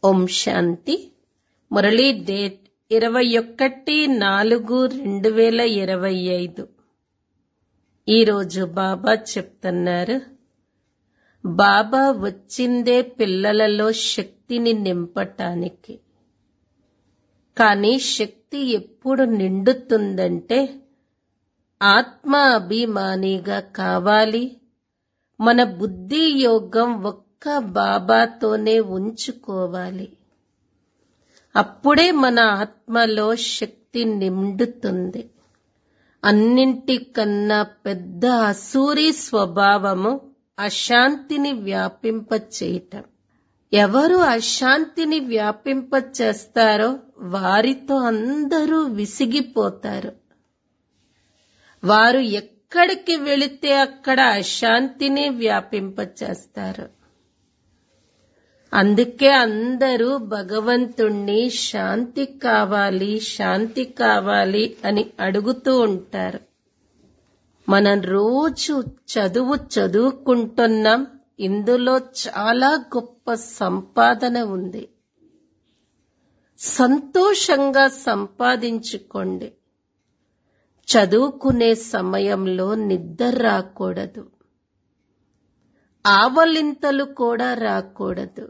ఓం శాంతి Murali date ఇరవై ఒకటి నాలుగు రెండు వేల ఇరవై ఐదు ఈరోజు బాబా చెప్తున్నారు బాబా వచ్చిందే పిల్లలలో శక్తిని నింపటానికి కానీ శక్తి ఎప్పుడు నిండుతుందంటే ఆత్మ అభిమానిగా కావాలి మన బుద్ధి యోగం ఒక్క బాబాతోనే ఉంచుకోవాలి అప్పుడే మన ఆత్మలో శక్తి నిండుతుంది అన్నింటికన్నా పెద్ద అసూరి స్వభావము అశాంతిని వ్యాపింప చేయటం ఎవరు అశాంతిని వ్యాపింప చేస్తారో వారితో అందరూ విసిగిపోతారు వారు ఎక్కడికి వెళితే అక్కడ అశాంతిని వ్యాపింప చేస్తారు అందుకే అందరూ భగవంతుణ్ణి శాంతి కావాలి శాంతి కావాలి అని అడుగుతూ ఉంటారు మనం రోజు చదువు చదువుకుంటున్నాం ఇందులో చాలా గొప్ప సంపాదన ఉంది సంతోషంగా సంపాదించుకోండి చదువుకునే సమయంలో నిద్ర రాకూడదు ఆవలింతలు కూడా రాకూడదు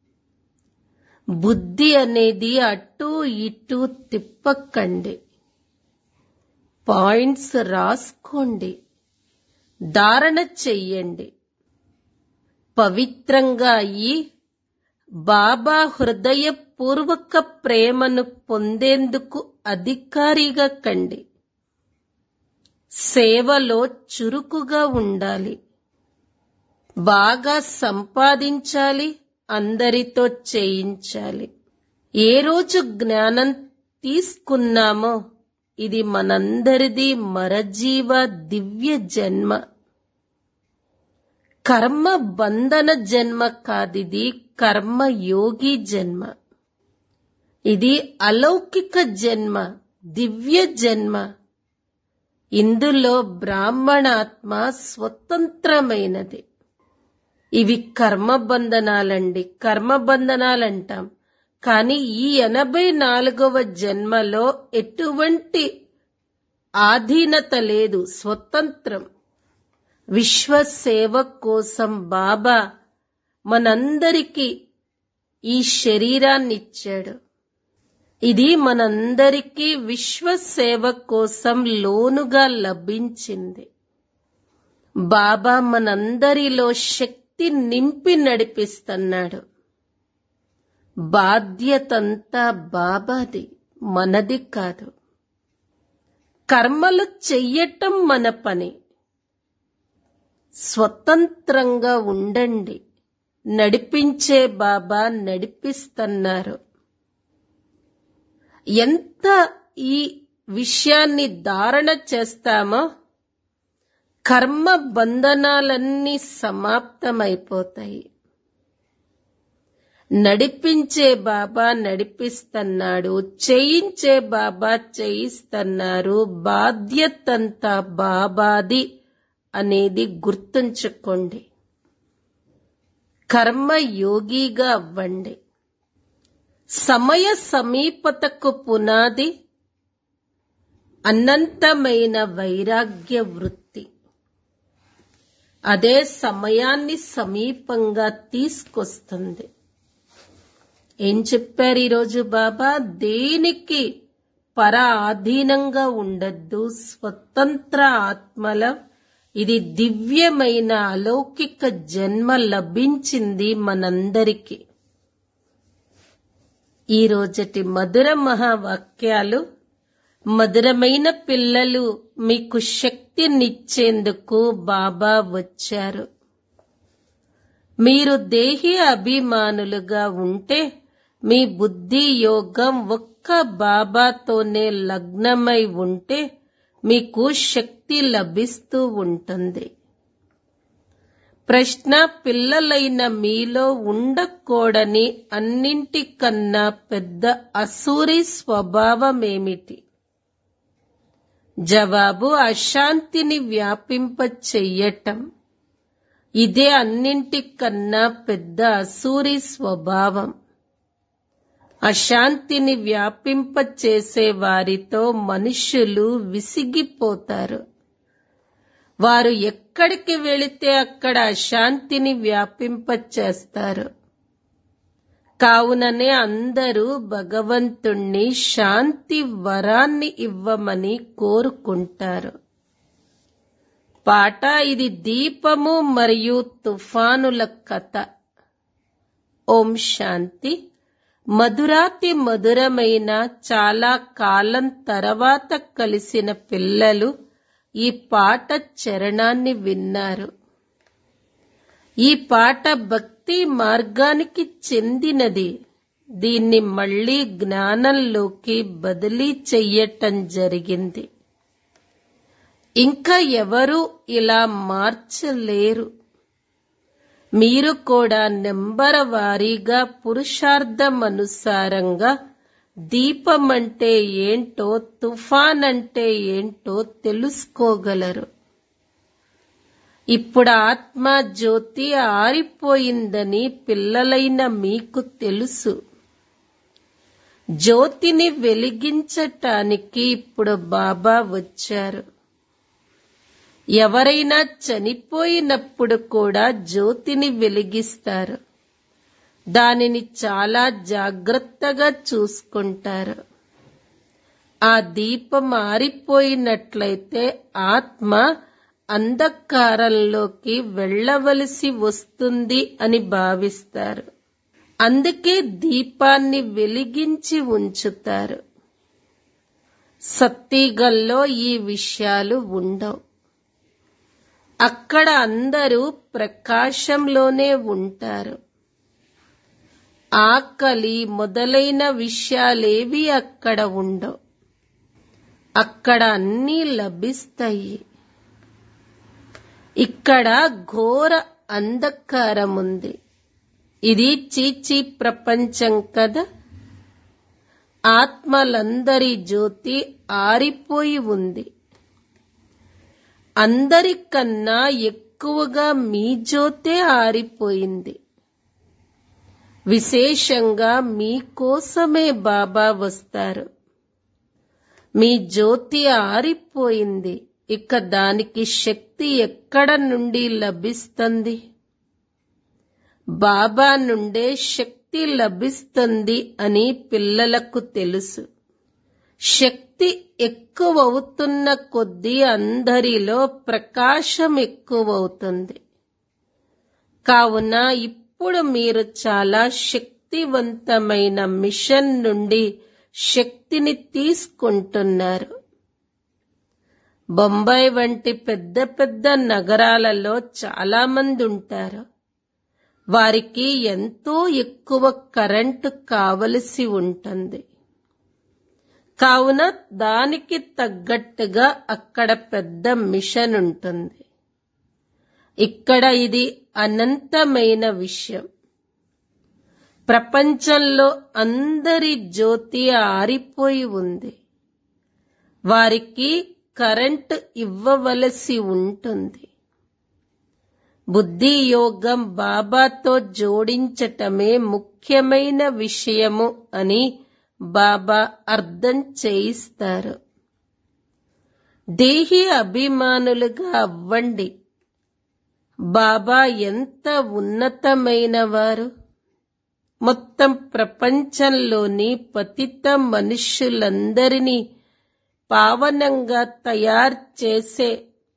బుద్ధి అనేది అటు ఇటు తిప్పకండి పాయింట్స్ రాసుకోండి ధారణ చెయ్యండి పవిత్రంగా అయ్యి బాబా హృదయపూర్వక ప్రేమను పొందేందుకు అధికారిగా కండి సేవలో చురుకుగా ఉండాలి బాగా సంపాదించాలి అందరితో చేయించాలి ఏ రోజు జ్ఞానం తీసుకున్నామో ఇది మనందరిది మరజీవ దివ్య జన్మ కర్మ బంధన జన్మ కాదిది కర్మ యోగి జన్మ ఇది అలౌకిక జన్మ దివ్య జన్మ ఇందులో బ్రాహ్మణాత్మ స్వతంత్రమైనది ఇవి కర్మబంధనాలండి కర్మబంధనాలంటాం కానీ ఈ ఎనభై నాలుగవ జన్మలో ఎటువంటి ఆధీనత లేదు స్వతంత్రం విశ్వ సేవ కోసం బాబా మనందరికీ ఈ శరీరాన్ని ఇచ్చాడు ఇది మనందరికీ విశ్వ సేవ కోసం లోనుగా లభించింది బాబా మనందరిలో శక్తి నింపి నడిపిస్తున్నాడు బాధ్యతంతా బాబాది మనది కాదు కర్మలు చెయ్యటం మన పని స్వతంత్రంగా ఉండండి నడిపించే బాబా నడిపిస్తున్నారు ఎంత ఈ విషయాన్ని ధారణ చేస్తామో కర్మ బంధనాలన్నీ సమాప్తమైపోతాయి నడిపించే బాబా నడిపిస్తున్నాడు చేయించే బాబా చేయిస్తున్నారు బాధ్యతంతా బాబాది అనేది గుర్తుంచుకోండి కర్మ యోగిగా అవ్వండి సమయ సమీపతకు పునాది అనంతమైన వైరాగ్య వృత్తి అదే సమయాన్ని సమీపంగా తీసుకొస్తుంది ఏం చెప్పారు ఈరోజు బాబా దేనికి పర ఆధీనంగా ఉండద్దు స్వతంత్ర ఆత్మల ఇది దివ్యమైన అలౌకిక జన్మ లభించింది మనందరికీ ఈ రోజటి మధుర మహావాక్యాలు మధురమైన పిల్లలు మీకు శక్తినిచ్చేందుకు బాబా వచ్చారు మీరు దేహి అభిమానులుగా ఉంటే మీ బుద్ధి యోగం ఒక్క బాబాతోనే లగ్నమై ఉంటే మీకు శక్తి లభిస్తూ ఉంటుంది ప్రశ్న పిల్లలైన మీలో ఉండకూడని అన్నింటికన్నా పెద్ద అసూరి స్వభావమేమిటి జవాబు అశాంతిని వ్యాపింప చెయ్యటం ఇదే అన్నింటికన్నా పెద్ద అసూరి స్వభావం అశాంతిని వ్యాపింపచేసే వారితో మనుషులు విసిగిపోతారు వారు ఎక్కడికి వెళితే అక్కడ అశాంతిని వ్యాపింపచేస్తారు కావుననే అందరూ భగవంతుణ్ణి శాంతి వరాన్ని ఇవ్వమని కోరుకుంటారు పాట ఇది దీపము మరియు తుఫానుల కథ ఓం శాంతి మధురాతి మధురమైన చాలా కాలం తర్వాత కలిసిన పిల్లలు ఈ పాట చరణాన్ని విన్నారు ఈ పాట భక్తి మార్గానికి చెందినది దీన్ని మళ్ళీ జ్ఞానంలోకి బదిలీ చెయ్యటం జరిగింది ఇంకా ఎవరూ ఇలా మార్చలేరు మీరు కూడా నెంబర్ వారీగా పురుషార్థమనుసారంగా దీపం అంటే ఏంటో తుఫాన్ అంటే ఏంటో తెలుసుకోగలరు ఇప్పుడు ఆత్మ జ్యోతి ఆరిపోయిందని పిల్లలైన మీకు తెలుసు జ్యోతిని వెలిగించటానికి ఇప్పుడు బాబా వచ్చారు ఎవరైనా చనిపోయినప్పుడు కూడా జ్యోతిని వెలిగిస్తారు దానిని చాలా జాగ్రత్తగా చూసుకుంటారు ఆ దీపం ఆరిపోయినట్లయితే ఆత్మ అంధకారంలోకి వెళ్ళవలసి వస్తుంది అని భావిస్తారు అందుకే దీపాన్ని వెలిగించి ఉంచుతారు సత్తిగల్లో ఈ విషయాలు ఉండవు అక్కడ అందరూ ప్రకాశంలోనే ఉంటారు ఆకలి మొదలైన విషయాలేవి అక్కడ ఉండవు అక్కడ అన్నీ లభిస్తాయి ఇక్కడ ఘోర అంధకారం ఉంది ఇది చీచీ ప్రపంచం కదా ఆత్మలందరి జ్యోతి ఆరిపోయి ఉంది అందరికన్నా ఎక్కువగా మీ జ్యోతే ఆరిపోయింది విశేషంగా మీకోసమే బాబా వస్తారు మీ జ్యోతి ఆరిపోయింది ఇక దానికి శక్తి ఎక్కడ నుండి లభిస్తుంది బాబా నుండే శక్తి లభిస్తుంది అని పిల్లలకు తెలుసు శక్తి ఎక్కువవుతున్న కొద్దీ అందరిలో ప్రకాశం ఎక్కువవుతుంది కావున ఇప్పుడు మీరు చాలా శక్తివంతమైన మిషన్ నుండి శక్తిని తీసుకుంటున్నారు బొంబాయి వంటి పెద్ద పెద్ద నగరాలలో చాలా మంది ఉంటారు వారికి ఎంతో ఎక్కువ కరెంటు కావలసి ఉంటుంది కావున దానికి తగ్గట్టుగా అక్కడ పెద్ద మిషన్ ఉంటుంది ఇక్కడ ఇది అనంతమైన విషయం ప్రపంచంలో అందరి జ్యోతి ఆరిపోయి ఉంది వారికి కరెంట్ ఇవ్వవలసి ఉంటుంది బుద్ధి యోగం బాబాతో జోడించటమే ముఖ్యమైన విషయము అని బాబా అర్థం చేయిస్తారు దేహి అభిమానులుగా అవ్వండి బాబా ఎంత ఉన్నతమైన వారు మొత్తం ప్రపంచంలోని పతిత మనుష్యులందరినీ పావనంగా తయారు చేసే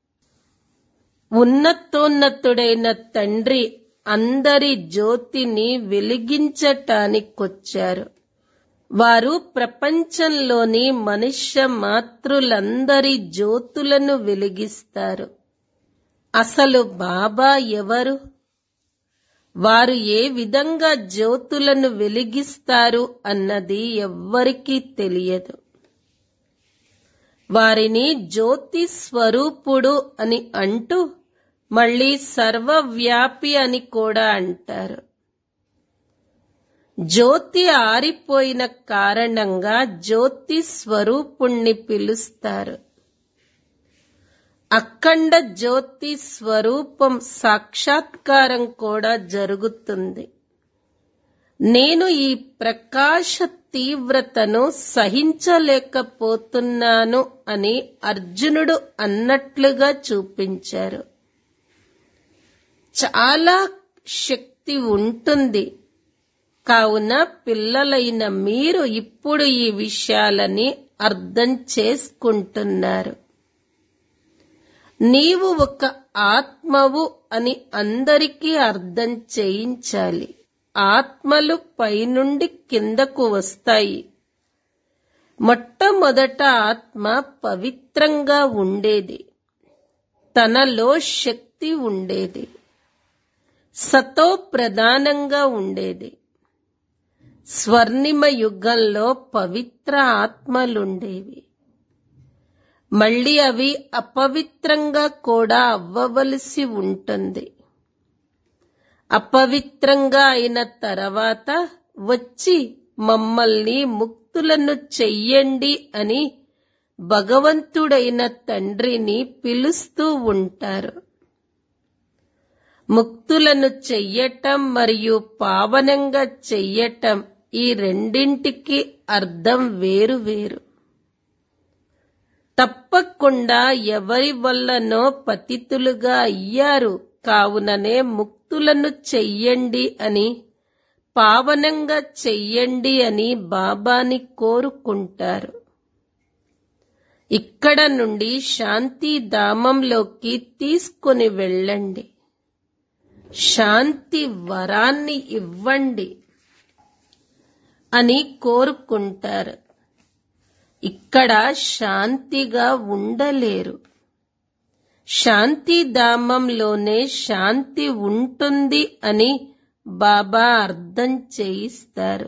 ఉన్నతోన్నతుడైన తండ్రి అందరి జ్యోతిని వెలిగించటానికొచ్చారు వారు ప్రపంచంలోని మనుష్య మాతృలందరి జ్యోతులను వెలిగిస్తారు అసలు బాబా ఎవరు వారు ఏ విధంగా జ్యోతులను వెలిగిస్తారు అన్నది ఎవ్వరికీ తెలియదు వారిని జ్యోతి స్వరూపుడు అని అంటూ మళ్ళీ సర్వవ్యాపి అని కూడా అంటారు జ్యోతి ఆరిపోయిన కారణంగా జ్యోతి స్వరూపుణ్ణి పిలుస్తారు అఖండ జ్యోతి స్వరూపం సాక్షాత్కారం కూడా జరుగుతుంది నేను ఈ ప్రకాశ తీవ్రతను సహించలేకపోతున్నాను అని అర్జునుడు అన్నట్లుగా చూపించారు చాలా శక్తి ఉంటుంది కావున పిల్లలైన మీరు ఇప్పుడు ఈ విషయాలని అర్థం చేసుకుంటున్నారు నీవు ఒక ఆత్మవు అని అందరికీ అర్థం చేయించాలి ఆత్మలు పైనుండి కిందకు వస్తాయి మొట్టమొదట ఆత్మ పవిత్రంగా ఉండేది తనలో శక్తి ఉండేది సతో ప్రధానంగా ఉండేది స్వర్ణిమ యుగంలో పవిత్ర ఆత్మలుండేవి మళ్ళీ అవి అపవిత్రంగా కూడా అవ్వవలసి ఉంటుంది అపవిత్రంగా అయిన తర్వాత వచ్చి మమ్మల్ని ముక్తులను చెయ్యండి అని భగవంతుడైన తండ్రిని పిలుస్తూ ఉంటారు ముక్తులను చెయ్యటం మరియు పావనంగా చెయ్యటం ఈ రెండింటికి అర్థం వేరు వేరు తప్పకుండా ఎవరి వల్లనో పతితులుగా అయ్యారు కావుననే ముక్తులను చెయ్యండి అని పావనంగా చెయ్యండి అని బాబాని కోరుకుంటారు ఇక్కడ నుండి శాంతి ధామంలోకి తీసుకుని వెళ్ళండి శాంతి వరాన్ని ఇవ్వండి అని కోరుకుంటారు ఇక్కడ శాంతిగా ఉండలేరు శాంతిధామంలోనే శాంతి ఉంటుంది అని బాబా అర్థం చేయిస్తారు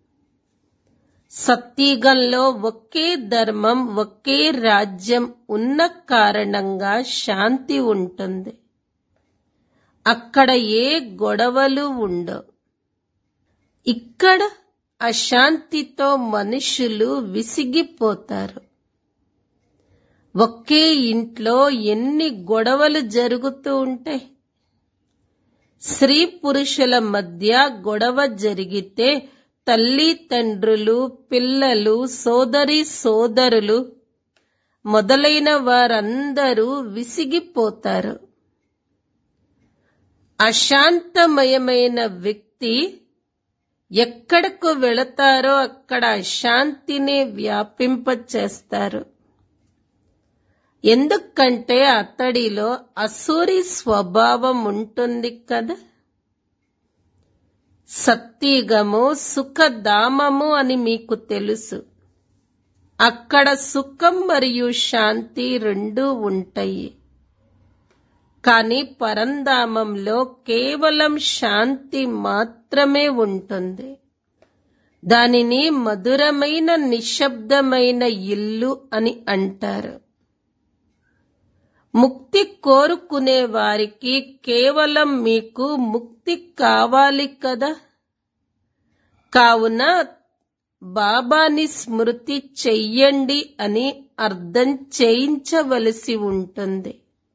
సత్యగంలో ఒకే ధర్మం ఒకే రాజ్యం ఉన్న కారణంగా శాంతి ఉంటుంది అక్కడ ఏ గొడవలు ఉండవు ఇక్కడ అశాంతితో మనుషులు విసిగిపోతారు ఒకే ఇంట్లో ఎన్ని గొడవలు జరుగుతూ ఉంటాయి స్త్రీ పురుషుల మధ్య గొడవ జరిగితే తల్లి తండ్రులు పిల్లలు సోదరి సోదరులు మొదలైన వారందరూ విసిగిపోతారు అశాంతమయమైన వ్యక్తి ఎక్కడకు వెళతారో అక్కడ అశాంతిని వ్యాపింపచేస్తారు ఎందుకంటే అతడిలో అసూరి స్వభావం ఉంటుంది కదా సత్యగము సుఖధామము అని మీకు తెలుసు అక్కడ సుఖం మరియు శాంతి రెండూ ఉంటాయి కానీ పరంధామంలో కేవలం శాంతి మాత్రమే ఉంటుంది దానిని మధురమైన నిశ్శబ్దమైన ఇల్లు అని అంటారు ముక్తి కోరుకునే వారికి కేవలం మీకు ముక్తి కావాలి కదా కావున బాబాని స్మృతి చెయ్యండి అని అర్థం చేయించవలసి ఉంటుంది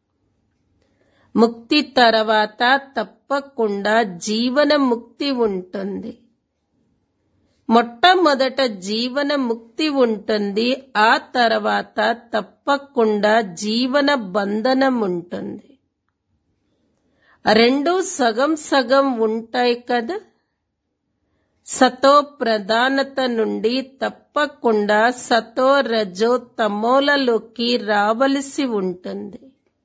ముక్తి తర్వాత తప్పకుండా జీవన ముక్తి ఉంటుంది మొట్టమొదట జీవన ముక్తి ఉంటుంది ఆ తర్వాత తప్పకుండా జీవన బంధనం ఉంటుంది రెండు సగం సగం ఉంటాయి కదా సతో ప్రధానత నుండి తప్పకుండా సతో రజో తమోలలోకి రావలసి ఉంటుంది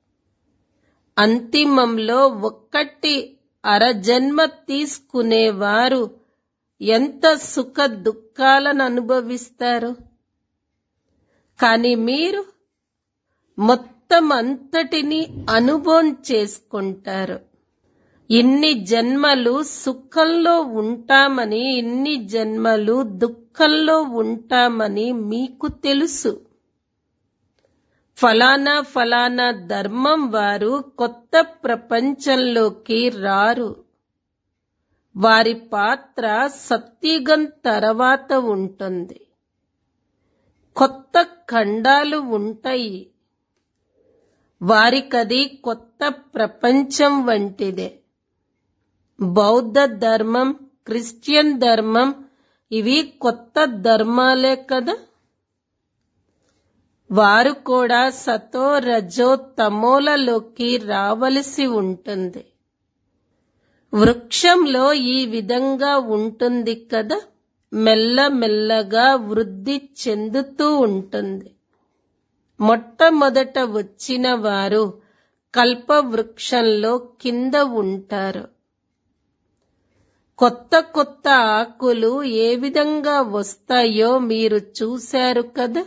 అంతిమంలో ఒక్కటి అరజన్మ తీసుకునేవారు ఎంత సుఖ దుఃఖాలను అనుభవిస్తారు కానీ మీరు మొత్తం అంతటిని అనుభవం చేసుకుంటారు ఇన్ని జన్మలు సుఖంలో ఉంటామని ఇన్ని జన్మలు దుఃఖంలో ఉంటామని మీకు తెలుసు ఫలానా ఫలానా ధర్మం వారు కొత్త ప్రపంచంలోకి రారు వారి పాత్ర సత్యుగం తర్వాత ఉంటుంది కొత్త ఖండాలు ఉంటాయి వారికది కొత్త ప్రపంచం వంటిదే బౌద్ధ ధర్మం క్రిస్టియన్ ధర్మం ఇవి కొత్త ధర్మాలే కదా వారు కూడా సతో రజో తమోలలోకి రావలసి ఉంటుంది వృక్షంలో ఈ విధంగా ఉంటుంది కదా మెల్లమెల్లగా వృద్ధి చెందుతూ ఉంటుంది మొట్టమొదట వచ్చిన వారు కల్ప వృక్షంలో కింద ఉంటారు కొత్త కొత్త ఆకులు ఏ విధంగా వస్తాయో మీరు చూశారు కదా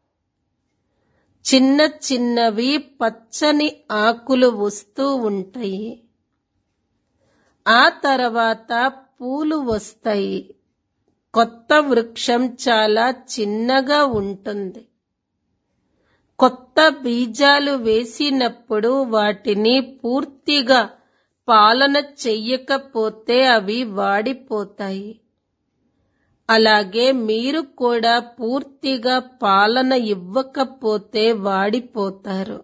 చిన్న చిన్నవి పచ్చని ఆకులు వస్తూ ఉంటాయి ఆ తర్వాత పూలు వస్తాయి కొత్త వృక్షం చాలా చిన్నగా ఉంటుంది కొత్త బీజాలు వేసినప్పుడు వాటిని పూర్తిగా పాలన చెయ్యకపోతే అవి వాడిపోతాయి అలాగే మీరు కూడా పూర్తిగా పాలన ఇవ్వకపోతే వాడిపోతారు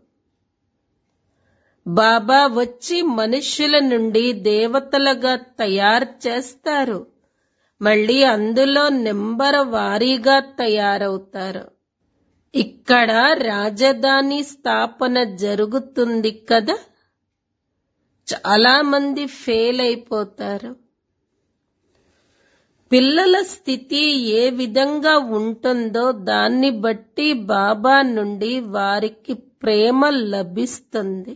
బాబా వచ్చి మనుష్యుల నుండి దేవతలుగా తయారు చేస్తారు మళ్ళీ అందులో నెంబర్ వారీగా తయారవుతారు ఇక్కడ రాజధాని స్థాపన జరుగుతుంది కదా చాలా మంది ఫెయిల్ అయిపోతారు పిల్లల స్థితి ఏ విధంగా ఉంటుందో దాన్ని బట్టి బాబా నుండి వారికి ప్రేమ లభిస్తుంది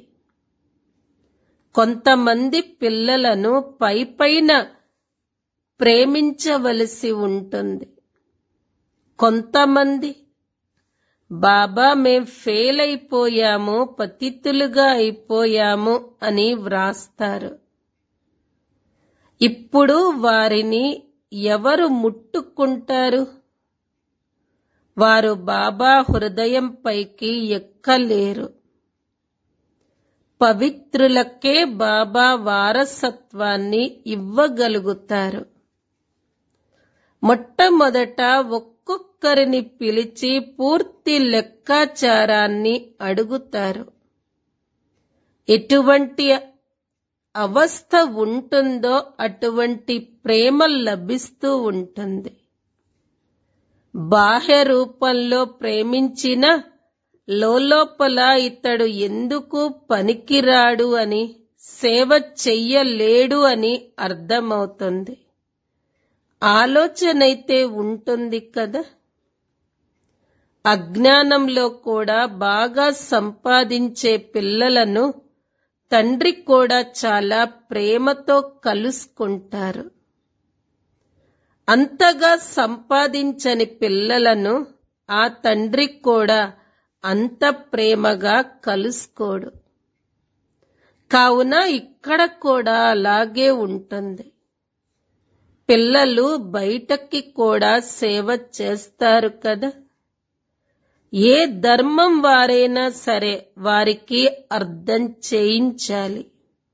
కొంతమంది పిల్లలను పై పైన ప్రేమించవలసి ఉంటుంది కొంతమంది బాబా మేం ఫెయిల్ అయిపోయాము పతితులుగా అయిపోయాము అని వ్రాస్తారు ఇప్పుడు వారిని ఎవరు ముట్టుకుంటారు వారు బాబా హృదయం పైకి ఎక్కలేరు పవిత్రులకే బాబా వారసత్వాన్ని ఇవ్వగలుగుతారు మొట్టమొదట ఒక్కొక్కరిని పిలిచి పూర్తి లెక్కాచారాన్ని అడుగుతారు ఎటువంటి అవస్థ ఉంటుందో అటువంటి ప్రేమ లభిస్తూ ఉంటుంది బాహ్య రూపంలో ప్రేమించిన లోపల ఇతడు ఎందుకు పనికిరాడు అని సేవ చెయ్యలేడు అని అర్థమవుతుంది ఆలోచనైతే ఉంటుంది కదా అజ్ఞానంలో కూడా బాగా సంపాదించే పిల్లలను తండ్రి కూడా చాలా ప్రేమతో కలుసుకుంటారు అంతగా సంపాదించని పిల్లలను ఆ తండ్రి కూడా అంత ప్రేమగా కలుసుకోడు కావున ఇక్కడ కూడా అలాగే ఉంటుంది పిల్లలు బయటకి కూడా సేవ చేస్తారు కదా ఏ ధర్మం వారైనా సరే వారికి అర్థం చేయించాలి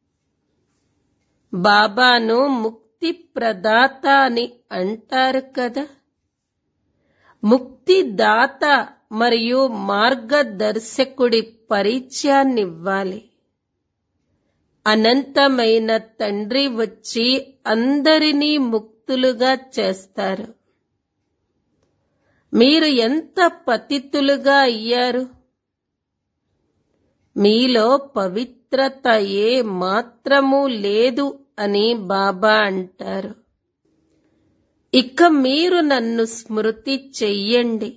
బాబాను ముక్తి ప్రదాత అని అంటారు కదా ముక్తి దాత మరియు మార్గదర్శకుడి పరిచయాన్నివ్వాలి అనంతమైన తండ్రి వచ్చి అందరినీ ముక్తులుగా చేస్తారు మీరు ఎంత పతితులుగా అయ్యారు మీలో పవిత్రత ఏ మాత్రము లేదు అని బాబా అంటారు ఇక మీరు నన్ను స్మృతి చెయ్యండి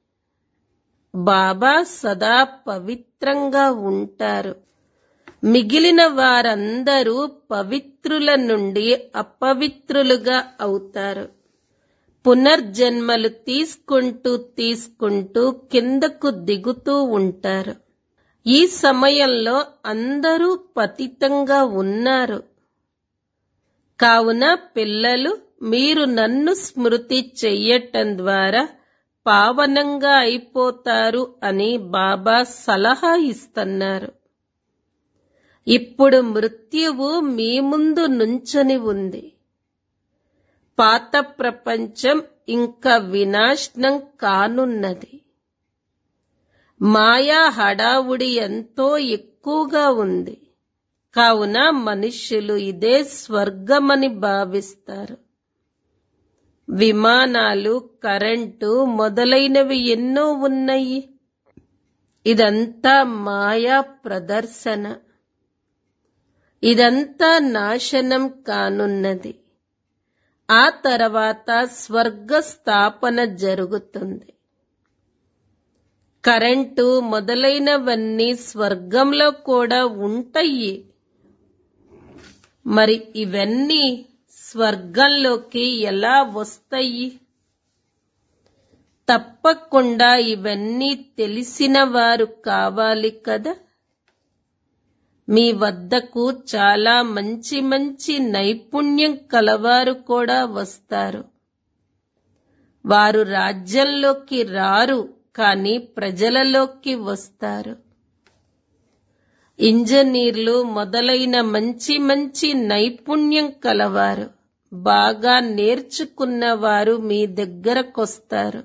బాబా సదా పవిత్రంగా ఉంటారు మిగిలిన వారందరూ పవిత్రుల నుండి అపవిత్రులుగా అవుతారు పునర్జన్మలు తీసుకుంటూ తీసుకుంటూ కిందకు దిగుతూ ఉంటారు ఈ సమయంలో అందరూ పతితంగా ఉన్నారు కావున పిల్లలు మీరు నన్ను స్మృతి చెయ్యటం ద్వారా పావనంగా అయిపోతారు అని బాబా సలహా ఇస్తున్నారు ఇప్పుడు మృత్యువు మీ ముందు నుంచొని ఉంది పాత ప్రపంచం ఇంకా వినాశనం కానున్నది మాయా హడావుడి ఎంతో ఎక్కువగా ఉంది కావున మనుష్యులు ఇదే స్వర్గమని భావిస్తారు విమానాలు కరెంటు మొదలైనవి ఎన్నో ఉన్నాయి ఇదంతా మాయా ప్రదర్శన ఇదంతా నాశనం కానున్నది ఆ తర్వాత స్వర్గ స్థాపన జరుగుతుంది కరెంటు మొదలైనవన్నీ స్వర్గంలో కూడా ఉంటాయి మరి ఇవన్నీ స్వర్గంలోకి ఎలా వస్తాయి తప్పకుండా ఇవన్నీ తెలిసిన వారు కావాలి కదా మీ వద్దకు చాలా మంచి మంచి నైపుణ్యం కలవారు కూడా వస్తారు వారు రాజ్యంలోకి రారు కానీ ప్రజలలోకి వస్తారు ఇంజనీర్లు మొదలైన మంచి మంచి నైపుణ్యం కలవారు బాగా నేర్చుకున్నవారు మీ దగ్గరకొస్తారు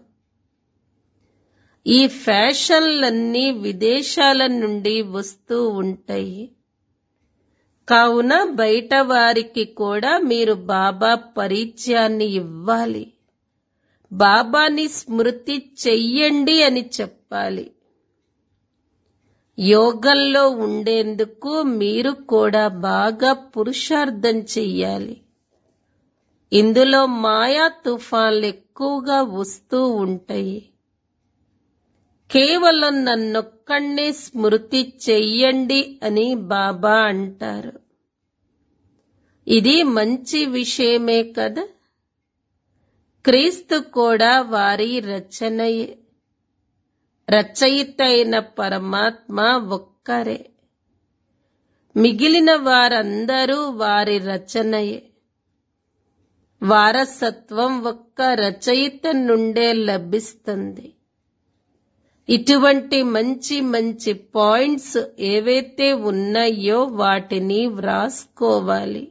ఈ ఫ్యాషన్లన్నీ విదేశాల నుండి వస్తూ ఉంటాయి కావున బయట వారికి కూడా మీరు బాబా పరిచయాన్ని ఇవ్వాలి బాబాని స్మృతి చెయ్యండి అని చెప్పాలి యోగంలో ఉండేందుకు మీరు కూడా బాగా పురుషార్థం చెయ్యాలి ఇందులో మాయా తుఫాన్లు ఎక్కువగా వస్తూ ఉంటాయి కేవలం నన్నొక్కడే స్మృతి చెయ్యండి అని బాబా అంటారు ఇది మంచి విషయమే కదా క్రీస్తు కూడా వారి రచనయే రచయిత అయిన పరమాత్మ ఒక్కరే మిగిలిన వారందరూ వారి రచనయే వారసత్వం ఒక్క రచయిత నుండే లభిస్తుంది ఇటువంటి మంచి మంచి పాయింట్స్ ఏవైతే ఉన్నాయో వాటిని వ్రాసుకోవాలి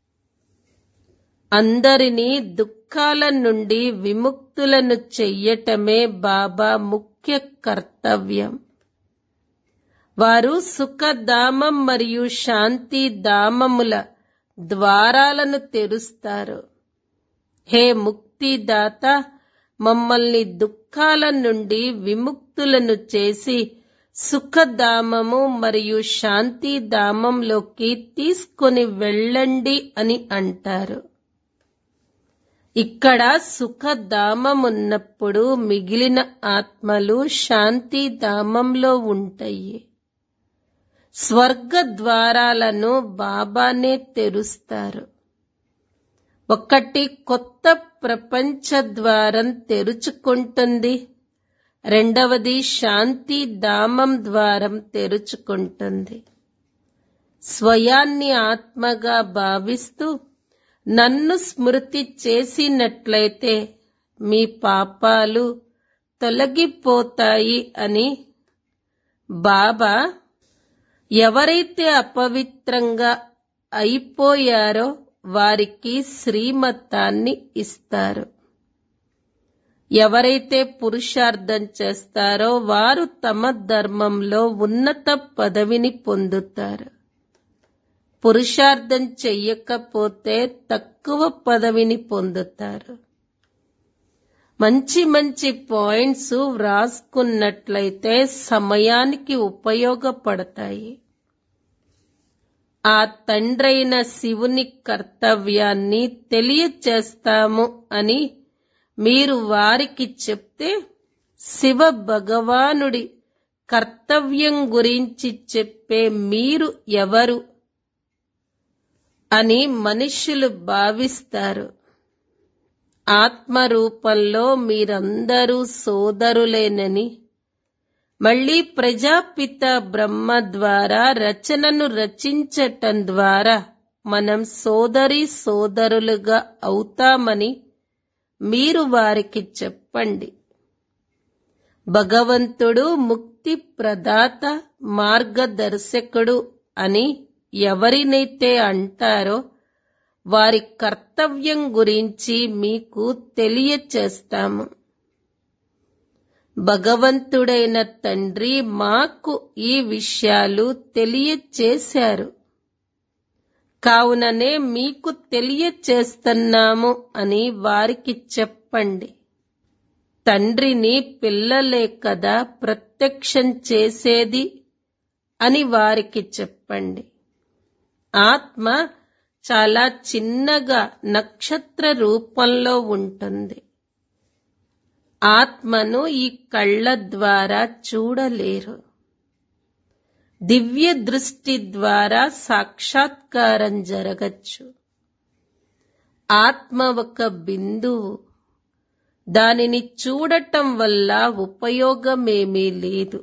అందరినీ దుఃఖాల నుండి విముక్తులను చెయ్యటమే బాబా ముఖ్య కర్తవ్యం వారు సుఖధామం మరియు శాంతి ధామముల ద్వారాలను తెరుస్తారు హే ముక్తిదాత మమ్మల్ని దుఃఖాల నుండి విముక్తులను చేసి సుఖధామము మరియు శాంతిధామంలోకి తీసుకొని వెళ్ళండి అని అంటారు ఇక్కడ సుఖధామం ఉన్నప్పుడు మిగిలిన ఆత్మలు శాంతిధామంలో ఉంటాయి స్వర్గ ద్వారాలను బాబానే తెరుస్తారు ఒకటి కొత్త ప్రపంచ ద్వారం తెరుచుకుంటుంది రెండవది శాంతి ధామం ద్వారం తెరుచుకుంటుంది స్వయాన్ని ఆత్మగా భావిస్తూ నన్ను స్మృతి చేసినట్లయితే మీ పాపాలు తొలగిపోతాయి అని బాబా ఎవరైతే అపవిత్రంగా అయిపోయారో వారికి శ్రీమతాన్ని ఇస్తారు ఎవరైతే పురుషార్థం చేస్తారో వారు తమ ధర్మంలో ఉన్నత పదవిని పొందుతారు పురుషార్థం చెయ్యకపోతే తక్కువ పదవిని పొందుతారు మంచి మంచి పాయింట్స్ వ్రాసుకున్నట్లయితే సమయానికి ఉపయోగపడతాయి ఆ తండ్రైన శివుని కర్తవ్యాన్ని తెలియచేస్తాము అని మీరు వారికి చెప్తే శివ భగవానుడి కర్తవ్యం గురించి చెప్పే మీరు ఎవరు అని మనుష్యులు భావిస్తారు ఆత్మ రూపంలో మీరందరూ సోదరులేనని మళ్ళీ ప్రజాపిత బ్రహ్మ ద్వారా రచనను రచించటం ద్వారా మనం సోదరి సోదరులుగా అవుతామని మీరు వారికి చెప్పండి భగవంతుడు ముక్తి ప్రదాత మార్గదర్శకుడు అని ఎవరినైతే అంటారో వారి కర్తవ్యం గురించి మీకు తెలియచేస్తాము భగవంతుడైన తండ్రి మాకు ఈ విషయాలు తెలియచేశారు కావుననే మీకు తెలియచేస్తున్నాము అని వారికి చెప్పండి తండ్రిని పిల్లలే కదా ప్రత్యక్షం చేసేది అని వారికి చెప్పండి ఆత్మ చాలా చిన్నగా నక్షత్ర రూపంలో ఉంటుంది ఆత్మను ఈ కళ్ళ ద్వారా చూడలేరు దివ్య దృష్టి ద్వారా సాక్షాత్కారం జరగచ్చు ఆత్మ ఒక బిందువు దానిని చూడటం వల్ల ఉపయోగమేమీ లేదు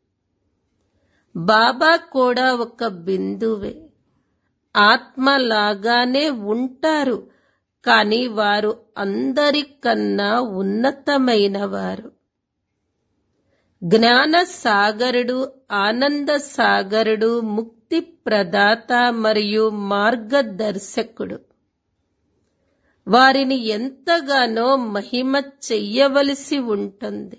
బాబా కూడా ఒక బిందువే ఆత్మలాగానే ఉంటారు కాని వారు అందరికన్నా ఉన్నతమైన వారు జ్ఞాన సాగరుడు ఆనంద సాగరుడు ముక్తి ప్రదాత మరియు మార్గదర్శకుడు వారిని ఎంతగానో మహిమ చెయ్యవలసి ఉంటుంది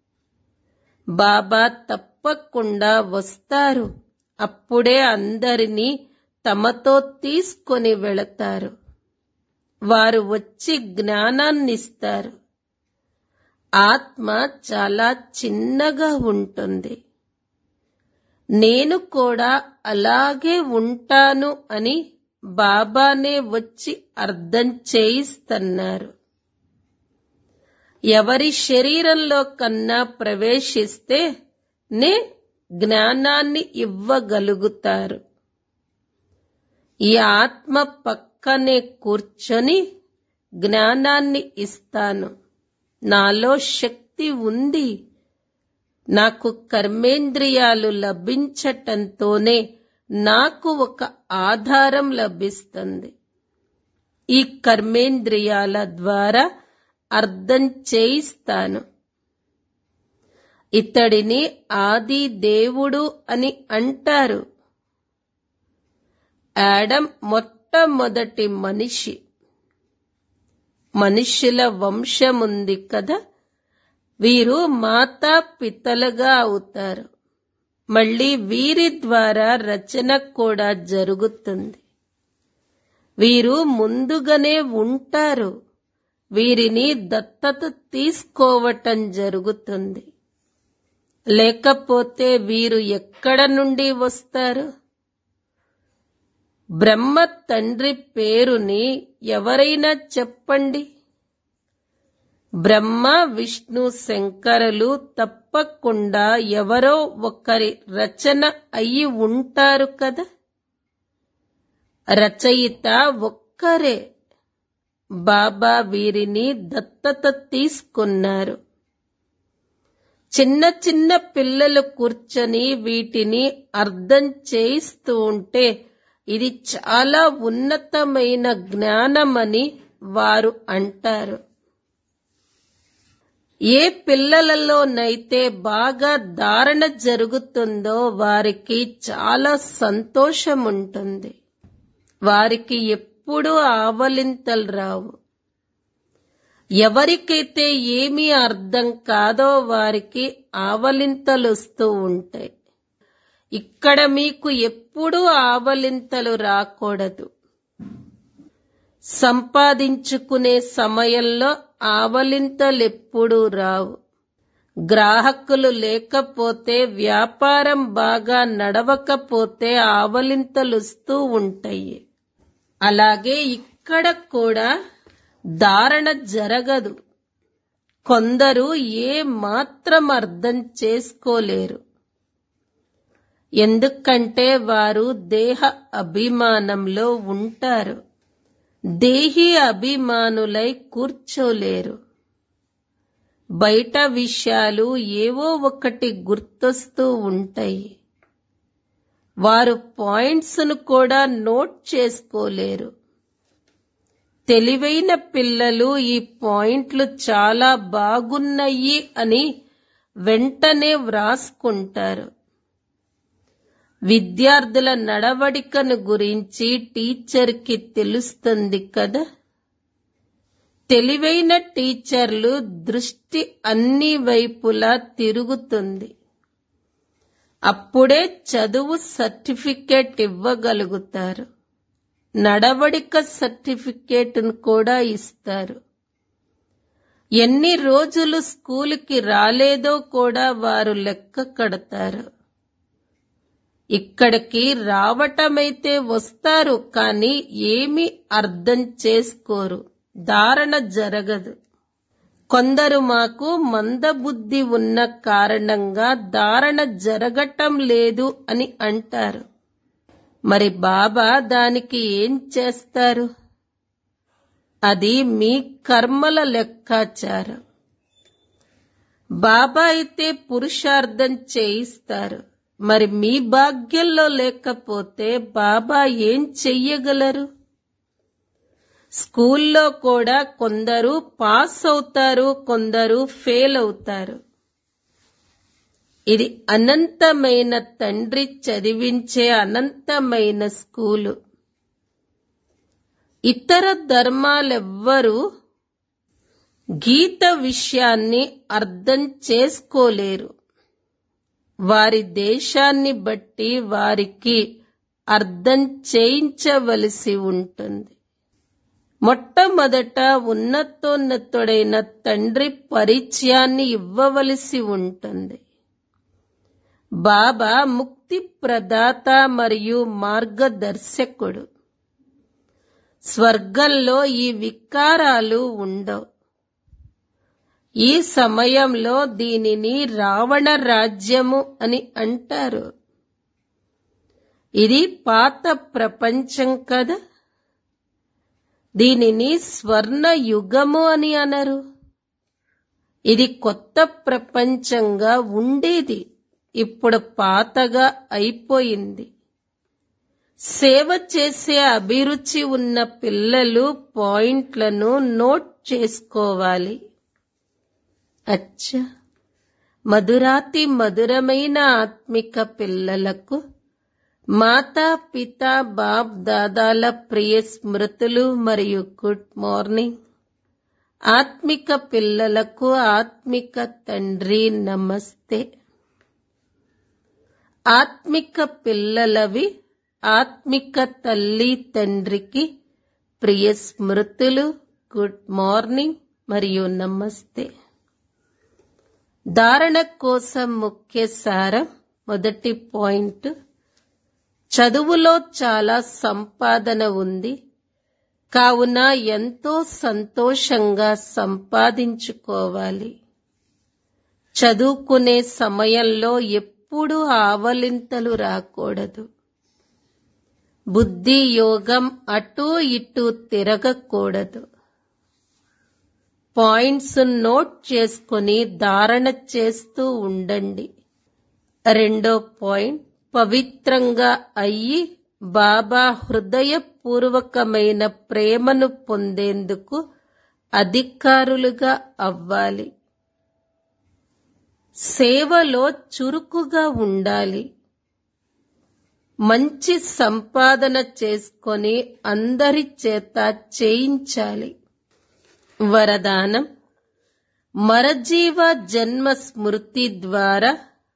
బాబా తప్పకుండా వస్తారు అప్పుడే అందరినీ తమతో తీసుకొని వెళతారు వారు వచ్చి జ్ఞానాన్నిస్తారు ఆత్మ చాలా చిన్నగా ఉంటుంది నేను కూడా అలాగే ఉంటాను అని బాబానే వచ్చి అర్థం చేయిస్తున్నారు ఎవరి శరీరంలో కన్నా ప్రవేశిస్తే నే జ్ఞానాన్ని ఇవ్వగలుగుతారు ఈ ఆత్మ పక్కనే కూర్చొని జ్ఞానాన్ని ఇస్తాను నాలో శక్తి ఉంది నాకు కర్మేంద్రియాలు లభించటంతోనే నాకు ఒక ఆధారం లభిస్తుంది ఈ కర్మేంద్రియాల ద్వారా అర్థం చేయిస్తాను ఇతడిని ఆది దేవుడు అని అంటారు యాడమ్ మొట్టమొదటి మనిషి మనుష్యుల వంశముంది కదా వీరు మాతా పితలుగా అవుతారు మళ్ళీ వీరి ద్వారా రచన కూడా జరుగుతుంది వీరు ముందుగానే ఉంటారు వీరిని దత్తత తీసుకోవటం జరుగుతుంది లేకపోతే వీరు ఎక్కడ నుండి వస్తారు బ్రహ్మ తండ్రి పేరుని ఎవరైనా చెప్పండి బ్రహ్మ విష్ణు శంకరులు తప్పకుండా ఎవరో ఒకరి రచన అయి ఉంటారు కదా రచయిత ఒక్కరే బాబా వీరిని దత్తత తీసుకున్నారు చిన్న చిన్న పిల్లలు కూర్చొని వీటిని అర్థం చేయిస్తూ ఉంటే ఇది చాలా ఉన్నతమైన జ్ఞానమని వారు అంటారు ఏ పిల్లలలోనైతే బాగా ధారణ జరుగుతుందో వారికి చాలా సంతోషం ఉంటుంది వారికి ఎప్పుడూ ఆవలింతలు రావు ఎవరికైతే ఏమీ అర్థం కాదో వారికి ఆవలింతలు వస్తూ ఉంటాయి ఇక్కడ మీకు ఎప్పుడూ ఆవలింతలు రాకూడదు సంపాదించుకునే సమయంలో ఆవలింతలెప్పుడూ రావు గ్రాహకులు లేకపోతే వ్యాపారం బాగా నడవకపోతే ఆవలింతలుస్తూ ఉంటాయి అలాగే ఇక్కడ కూడా ధారణ జరగదు కొందరు ఏ మాత్రం అర్థం చేసుకోలేరు ఎందుకంటే వారు దేహ అభిమానంలో ఉంటారు దేహి అభిమానులై కూర్చోలేరు బయట విషయాలు ఏవో ఒకటి గుర్తొస్తూ ఉంటాయి వారు పాయింట్స్ను కూడా నోట్ చేసుకోలేరు తెలివైన పిల్లలు ఈ పాయింట్లు చాలా బాగున్నాయి అని వెంటనే వ్రాసుకుంటారు విద్యార్థుల నడవడికను గురించి టీచర్కి తెలుస్తుంది కదా తెలివైన టీచర్లు దృష్టి అన్ని వైపులా తిరుగుతుంది అప్పుడే చదువు సర్టిఫికేట్ ఇవ్వగలుగుతారు నడవడిక సర్టిఫికేట్ను కూడా ఇస్తారు ఎన్ని రోజులు స్కూలుకి రాలేదో కూడా వారు లెక్క కడతారు ఇక్కడికి రావటమైతే వస్తారు కానీ ఏమి అర్థం చేసుకోరు ధారణ జరగదు కొందరు మాకు మందబుద్ధి ఉన్న కారణంగా ధారణ జరగటం లేదు అని అంటారు మరి బాబా దానికి ఏం చేస్తారు అది మీ కర్మల లెక్కాచారం బాబా అయితే పురుషార్థం చేయిస్తారు మరి మీ భాగ్యంలో లేకపోతే బాబా ఏం చెయ్యగలరు స్కూల్లో కూడా కొందరు పాస్ అవుతారు కొందరు ఫెయిల్ అవుతారు ఇది అనంతమైన తండ్రి చదివించే అనంతమైన స్కూలు ఇతర ధర్మాలెవ్వరూ గీత విషయాన్ని అర్థం చేసుకోలేరు వారి దేశాన్ని బట్టి వారికి అర్థం చేయించవలసి ఉంటుంది మొట్టమొదట ఉన్నతోన్నతుడైన తండ్రి పరిచయాన్ని ఇవ్వవలసి ఉంటుంది బాబా ముక్తి ప్రదాత మరియు మార్గదర్శకుడు స్వర్గంలో ఈ వికారాలు ఉండవు ఈ సమయంలో దీనిని రావణ రాజ్యము అని అంటారు ఇది పాత ప్రపంచం కదా దీనిని స్వర్ణ యుగము అని అనరు ఇది కొత్త ప్రపంచంగా ఉండేది ఇప్పుడు పాతగా అయిపోయింది సేవ చేసే అభిరుచి ఉన్న పిల్లలు పాయింట్లను నోట్ చేసుకోవాలి అచ్చా మధురాతి మధురమైన ఆత్మిక పిల్లలకు మాతా పిత బాప్ దాదాల ప్రియ స్మృతులు మరియు గుడ్ మార్నింగ్ ఆత్మిక పిల్లలకు ఆత్మిక తండ్రి నమస్తే ఆత్మిక పిల్లలవి ఆత్మిక తల్లి తండ్రికి ప్రియ స్మృతులు గుడ్ మార్నింగ్ మరియు నమస్తే ధారణ కోసం ముఖ్య సారం మొదటి పాయింట్ చదువులో చాలా సంపాదన ఉంది కావున ఎంతో సంతోషంగా సంపాదించుకోవాలి చదువుకునే సమయంలో ఎప్పుడూ ఆవలింతలు రాకూడదు బుద్ధి యోగం అటూ ఇటూ తిరగకూడదు పాయింట్స్ నోట్ చేసుకుని ధారణ చేస్తూ ఉండండి రెండో పాయింట్ పవిత్రంగా అయ్యి బాబా హృదయపూర్వకమైన ప్రేమను పొందేందుకు అధికారులుగా అవ్వాలి సేవలో చురుకుగా ఉండాలి మంచి సంపాదన చేసుకొని అందరి చేత చేయించాలి వరదానం మరజీవ జన్మ స్మృతి ద్వారా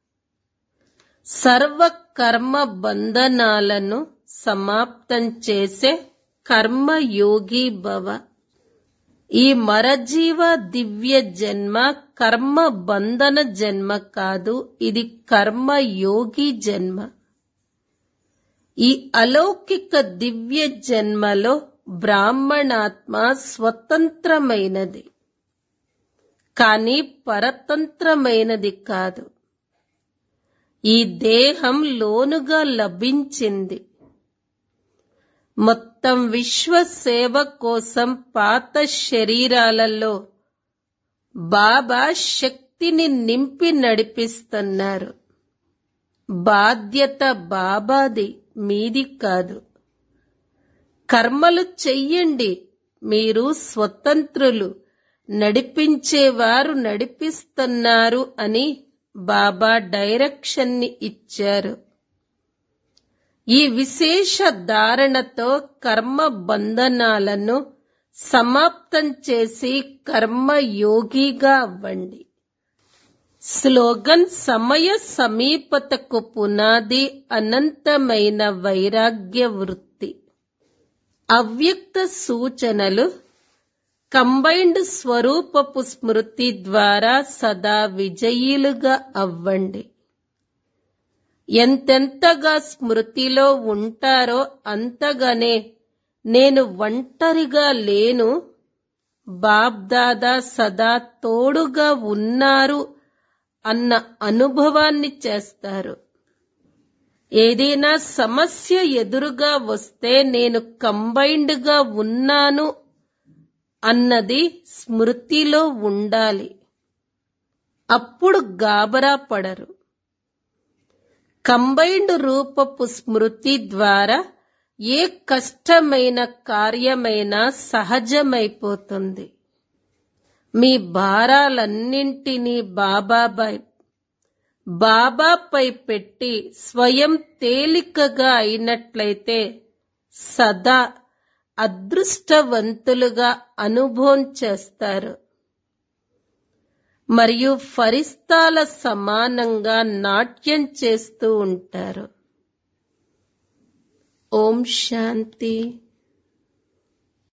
సర్వ కర్మ బంధనాలను సమాప్తం చేసే కర్మయోగి భవ ఈ మరజీవ దివ్య జన్మ కర్మ బంధన జన్మ కాదు ఇది కర్మయోగి జన్మ ఈ అలౌకిక దివ్య జన్మలో బ్రాహ్మణాత్మ స్వతంత్రమైనది కానీ పరతంత్రమైనది కాదు ఈ దేహం లోనుగా లభించింది మొత్తం విశ్వ సేవ కోసం పాత శరీరాలలో బాబా శక్తిని నింపి నడిపిస్తున్నారు బాధ్యత బాబాది మీది కాదు కర్మలు చెయ్యండి మీరు స్వతంత్రులు నడిపించేవారు నడిపిస్తున్నారు అని బాబా డైరెక్షన్ ని ఇచ్చారు ఈ విశేష ధారణతో కర్మ బంధనాలను సమాప్తం చేసి కర్మ యోగిగా అవ్వండి స్లోగన్ సమయ సమీపతకు పునాది అనంతమైన వైరాగ్య వృత్తి అవ్యక్త సూచనలు కంబైన్డ్ స్వరూపపు స్మృతి ద్వారా సదా విజయీలుగా అవ్వండి ఎంతెంతగా స్మృతిలో ఉంటారో అంతగానే నేను ఒంటరిగా లేను బాబ్దాదా సదా తోడుగా ఉన్నారు అన్న అనుభవాన్ని చేస్తారు ఏదైనా సమస్య ఎదురుగా వస్తే నేను కంబైన్డ్ గా ఉన్నాను అన్నది స్మృతిలో ఉండాలి అప్పుడు గాబరా పడరు కంబైన్డ్ రూపపు స్మృతి ద్వారా ఏ కష్టమైన కార్యమైనా సహజమైపోతుంది మీ భారాలన్నింటినీ బాబాపై బాబాపై పెట్టి స్వయం తేలికగా అయినట్లయితే సదా అదృష్టవంతులుగా అనుభవం చేస్తారు మరియు ఫరిస్తాల సమానంగా నాట్యం చేస్తూ ఉంటారు ఓం శాంతి